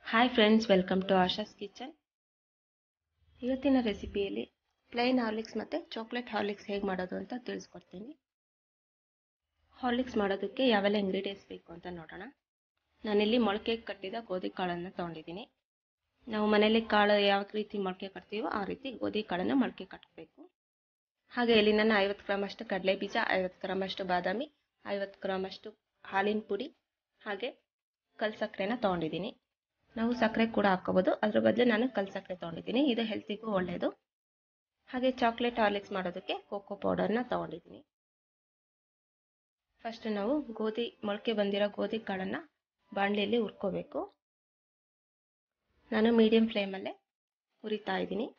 hi friends welcome to Asha's kitchen ಇವತ್ತಿನ ರೆಸಿಪಿಯಲ್ಲಿ plain Horlicks ಮತ್ತು ಚಾಕ್ಲೇಟ್ ಹಾರ್ಲಿಕ್ಸ್ ಹೇಗೆ ಮಾಡೋದು ಅಂತ ತಿಳಿಸ್ಕೊಡ್ತೀನಿ ಹಾರ್ಲಿಕ್ಸ್ ಮಾಡೋದಕ್ಕೆ ಯಾವೆಲ್ಲ ಇಂಗ್ರೀಡಿಯೆಂಟ್ಸ್ ಬೇಕು ಅಂತ ನೋಡೋಣ ನಾನಿಲ್ಲಿ ಮೊಳಕೆ ಕಟ್ಟಿದ ಗೋಧಿ ಕಾಳನ್ನು ತೊಗೊಂಡಿದ್ದೀನಿ ನಾವು ಮನೇಲಿ ಕಾಳು ಯಾವ ರೀತಿ ಮೊಳಕೆ ಕಟ್ತೀವೋ ಆ ರೀತಿ ಗೋಧಿ ಕಾಳನ್ನು ಮೊಳಕೆ ಕಟ್ಟಬೇಕು ಹಾಗೆ ಇಲ್ಲಿ ನಾನು ಐವತ್ತು ಗ್ರಾಮ್ ಅಷ್ಟು ಕಡಲೆ ಬೀಜ ಐವತ್ತು ಗ್ರಾಮ್ ಅಷ್ಟು ಬಾದಾಮಿ ಐವತ್ತು ಗ್ರಾಮ್ ಅಷ್ಟು ಹಾಲಿನ ಪುಡಿ ಹಾಗೆ ಕಲ್ ಸಕ್ಕರೆನ ತೊಗೊಂಡಿದ್ದೀನಿ ನಾವು ಸಕ್ಕರೆ ಕೂಡ ಹಾಕೋಬೋದು ಅದ್ರ ಬದಲು ನಾನು ಕಲ್ ಸಕ್ಕರೆ ತೊಗೊಂಡಿದ್ದೀನಿ ಇದು ಹೆಲ್ತಿಗೂ ಒಳ್ಳೆಯದು ಹಾಗೆ ಚಾಕ್ಲೇಟ್ ಹಾರ್ಲಿಕ್ಸ್ ಮಾಡೋದಕ್ಕೆ ಕೋಕೋ ಪೌಡರ್ನ ತೊಗೊಂಡಿದ್ದೀನಿ ಫಸ್ಟ್ ನಾವು ಗೋಧಿ ಮೊಳಕೆ ಬಂದಿರೋ ಗೋಧಿ ಕಾಳನ್ನು ಬಾಣಲಿಯಲ್ಲಿ ಹುರ್ಕೋಬೇಕು ನಾನು ಮೀಡಿಯಂ ಫ್ಲೇಮಲ್ಲೇ ಹುರಿತಾ ಇದ್ದೀನಿ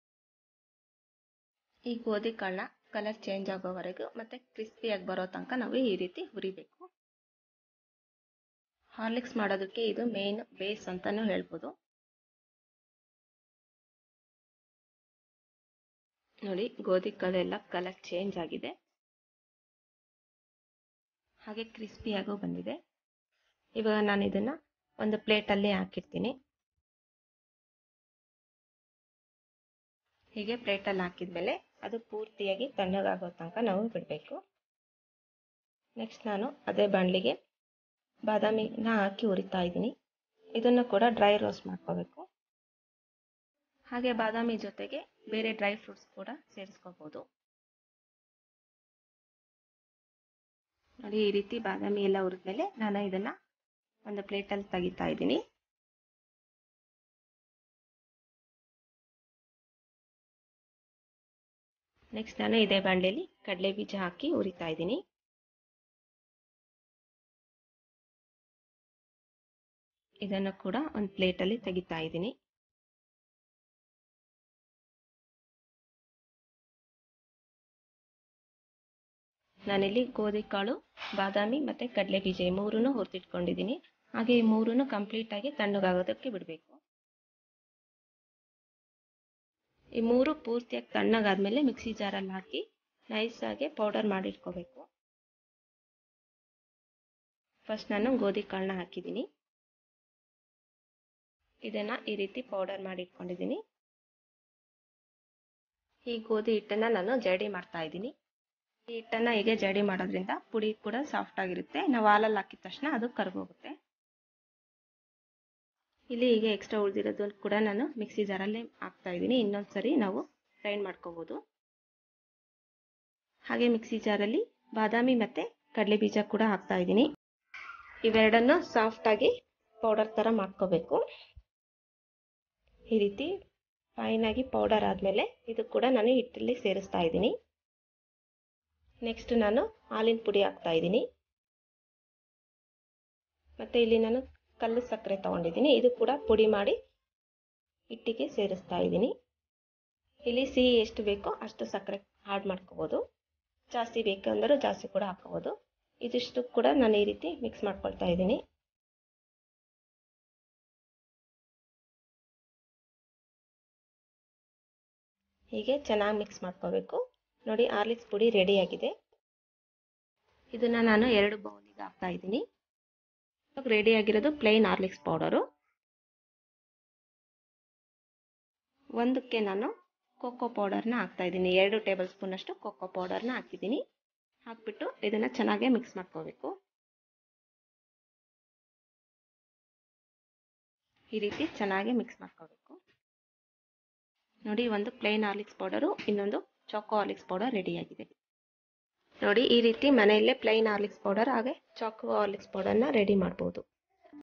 ಈ ಗೋಧಿ ಕಾಳನ್ನ ಕಲರ್ ಚೇಂಜ್ ಆಗೋವರೆಗೂ ಮತ್ತು ಕ್ರಿಸ್ಪಿಯಾಗಿ ಬರೋ ತನಕ ನಾವು ಈ ರೀತಿ ಹುರಿಬೇಕು ಹಾರ್ಲಿಕ್ಸ್ ಮಾಡೋದಕ್ಕೆ ಇದು ಮೇನ್ ಬೇಸ್ ಅಂತಾನೂ ಹೇಳ್ಬೋದು ನೋಡಿ ಗೋಧಿ ಕಾಳೆಲ್ಲ ಕಲರ್ ಚೇಂಜ್ ಆಗಿದೆ ಹಾಗೆ ಕ್ರಿಸ್ಪಿಯಾಗೂ ಬಂದಿದೆ ಇವಾಗ ನಾನು ಇದನ್ನು ಒಂದು ಪ್ಲೇಟಲ್ಲಿ ಹಾಕಿರ್ತೀನಿ ಹೀಗೆ ಪ್ಲೇಟಲ್ಲಿ ಹಾಕಿದ್ಮೇಲೆ ಅದು ಪೂರ್ತಿಯಾಗಿ ತಣ್ಣಗಾಗೋ ತನಕ ನಾವು ಬಿಡಬೇಕು ನೆಕ್ಸ್ಟ್ ನಾನು ಅದೇ ಬಾಣಲಿಗೆ ಬಾದಾಮಿನ ಹಾಕಿ ಹುರಿತಾ ಇದ್ದೀನಿ ಇದನ್ನು ಕೂಡ ಡ್ರೈ ರೋಸ್ಟ್ ಮಾಡ್ಕೋಬೇಕು ಹಾಗೆ ಬಾದಾಮಿ ಜೊತೆಗೆ ಬೇರೆ ಡ್ರೈ ಫ್ರೂಟ್ಸ್ ಕೂಡ ಸೇರಿಸ್ಕೋಬೋದು ನೋಡಿ ಈ ರೀತಿ ಬಾದಾಮಿ ಎಲ್ಲ ಹುರಿದ್ಮೇಲೆ ನಾನು ಇದನ್ನ ಒಂದು ಪ್ಲೇಟಲ್ಲಿ ತೆಗಿತಾ ಇದ್ದೀನಿ ನೆಕ್ಸ್ಟ್ ನಾನು ಇದೇ ಬಾಣಲೆಯಲ್ಲಿ ಕಡಲೆ ಬೀಜ ಹಾಕಿ ಹುರಿತಾ ಇದ್ದೀನಿ ಇದನ್ನು ಕೂಡ ಒಂದು ಪ್ಲೇಟಲ್ಲಿ ತೆಗಿತಾ ಇದ್ದೀನಿ ನಾನಿಲ್ಲಿ ಗೋಧಿ ಕಾಳು ಬಾದಾಮಿ ಮತ್ತು ಕಡಲೆ ಬೀಜ ಈ ಮೂರನ್ನು ಹುರಿದಿಟ್ಕೊಂಡಿದ್ದೀನಿ ಹಾಗೆ ಈ ಮೂರನ್ನು ಕಂಪ್ಲೀಟಾಗಿ ತಣ್ಣಗಾಗೋದಕ್ಕೆ ಬಿಡಬೇಕು ಈ ಮೂರು ಪೂರ್ತಿಯಾಗಿ ತಣ್ಣಗಾದ್ಮೇಲೆ ಮಿಕ್ಸಿ ಜಾರಲ್ಲಿ ಹಾಕಿ ನೈಸಾಗಿ ಪೌಡರ್ ಮಾಡಿಟ್ಕೋಬೇಕು ಫಸ್ಟ್ ನಾನು ಗೋಧಿ ಕಾಳನ್ನ ಹಾಕಿದ್ದೀನಿ ಇದನ್ನು ಈ ರೀತಿ ಪೌಡರ್ ಮಾಡಿ ಇಟ್ಕೊಂಡಿದ್ದೀನಿ ಈ ಗೋಧಿ ಹಿಟ್ಟನ್ನು ನಾನು ಜಡಿ ಮಾಡ್ತಾ ಇದ್ದೀನಿ ಈ ಹಿಟ್ಟನ್ನು ಹೀಗೆ ಜಡಿ ಮಾಡೋದ್ರಿಂದ ಪುಡಿ ಕೂಡ ಸಾಫ್ಟ್ ಆಗಿರುತ್ತೆ ನಾವು ಹಾಲಲ್ಲಿ ಹಾಕಿದ ತಕ್ಷಣ ಅದು ಕರ್ಗೋಗುತ್ತೆ ಇಲ್ಲಿ ಹೀಗೆ ಎಕ್ಸ್ಟ್ರಾ ಉಳಿದಿರೋದು ಕೂಡ ನಾನು ಮಿಕ್ಸಿ ಜಾರಲ್ಲಿ ಹಾಕ್ತಾ ಇದ್ದೀನಿ ಇನ್ನೊಂದು ಸರಿ ನಾವು ಗ್ರೈಂಡ್ ಮಾಡ್ಕೋಬೋದು ಹಾಗೆ ಮಿಕ್ಸಿ ಜಾರಲ್ಲಿ ಬಾದಾಮಿ ಮತ್ತು ಕಡಲೆ ಬೀಜ ಕೂಡ ಹಾಕ್ತಾ ಇದ್ದೀನಿ ಇವೆರಡನ್ನು ಸಾಫ್ಟಾಗಿ ಪೌಡರ್ ಥರ ಮಾಡ್ಕೋಬೇಕು ಈ ರೀತಿ ಫೈನಾಗಿ ಪೌಡರ್ ಆದಮೇಲೆ ಇದು ಕೂಡ ನಾನು ಹಿಟ್ಟಲ್ಲಿ ಸೇರಿಸ್ತಾ ಇದ್ದೀನಿ ನೆಕ್ಸ್ಟ್ ನಾನು ಹಾಲಿನ ಪುಡಿ ಹಾಕ್ತಾ ಇದ್ದೀನಿ ಮತ್ತು ಇಲ್ಲಿ ನಾನು ಕಲ್ಲು ಸಕ್ಕರೆ ತೊಗೊಂಡಿದ್ದೀನಿ ಇದು ಕೂಡ ಪುಡಿ ಮಾಡಿ ಹಿಟ್ಟಿಗೆ ಸೇರಿಸ್ತಾ ಇದ್ದೀನಿ ಇಲ್ಲಿ ಸಿಹಿ ಎಷ್ಟು ಬೇಕೋ ಅಷ್ಟು ಸಕ್ಕರೆ ಆ್ಯಡ್ ಮಾಡ್ಕೋಬೋದು ಜಾಸ್ತಿ ಬೇಕಂದರೂ ಜಾಸ್ತಿ ಕೂಡ ಹಾಕೋಬೋದು ಇದಿಷ್ಟು ಕೂಡ ನಾನು ಈ ರೀತಿ ಮಿಕ್ಸ್ ಮಾಡ್ಕೊಳ್ತಾ ಇದ್ದೀನಿ ಹೀಗೆ ಚೆನ್ನಾಗಿ ಮಿಕ್ಸ್ ಮಾಡ್ಕೋಬೇಕು ನೋಡಿ ಆರ್ಲಿಕ್ಸ್ ಪುಡಿ ರೆಡಿಯಾಗಿದೆ ಇದನ್ನು ನಾನು ಎರಡು ಬೌಲಿಗೆ ಹಾಕ್ತಾ ಇದ್ದೀನಿ ರೆಡಿಯಾಗಿರೋದು ಪ್ಲೈನ್ ಆರ್ಲಿಕ್ಸ್ ಪೌಡರು ಒಂದಕ್ಕೆ ನಾನು ಕೋಕೋ ಪೌಡರ್ನ ಹಾಕ್ತಾ ಇದ್ದೀನಿ ಎರಡು ಟೇಬಲ್ ಸ್ಪೂನಷ್ಟು ಕೋಕೋ ಪೌಡರ್ನ ಹಾಕಿದ್ದೀನಿ ಹಾಕ್ಬಿಟ್ಟು ಇದನ್ನು ಚೆನ್ನಾಗೇ ಮಿಕ್ಸ್ ಮಾಡ್ಕೋಬೇಕು ಈ ರೀತಿ ಚೆನ್ನಾಗಿ ಮಿಕ್ಸ್ ಮಾಡ್ಕೋಬೇಕು ನೋಡಿ ಒಂದು ಪ್ಲೈನ್ ಹಾರ್ಲಿಕ್ಸ್ ಪೌಡರು ಇನ್ನೊಂದು ಚಾಕೋ ಹಾರ್ಲಿಕ್ಸ್ ಪೌಡರ್ ರೆಡಿಯಾಗಿದೆ ನೋಡಿ ಈ ರೀತಿ ಮನೆಯಲ್ಲೇ ಪ್ಲೈನ್ ಹಾರ್ಲಿಕ್ಸ್ ಪೌಡರ್ ಹಾಗೆ ಚಾಕೋ ಹಾರ್ಲಿಕ್ಸ್ ಪೌಡರ್ನ ರೆಡಿ ಮಾಡ್ಬೋದು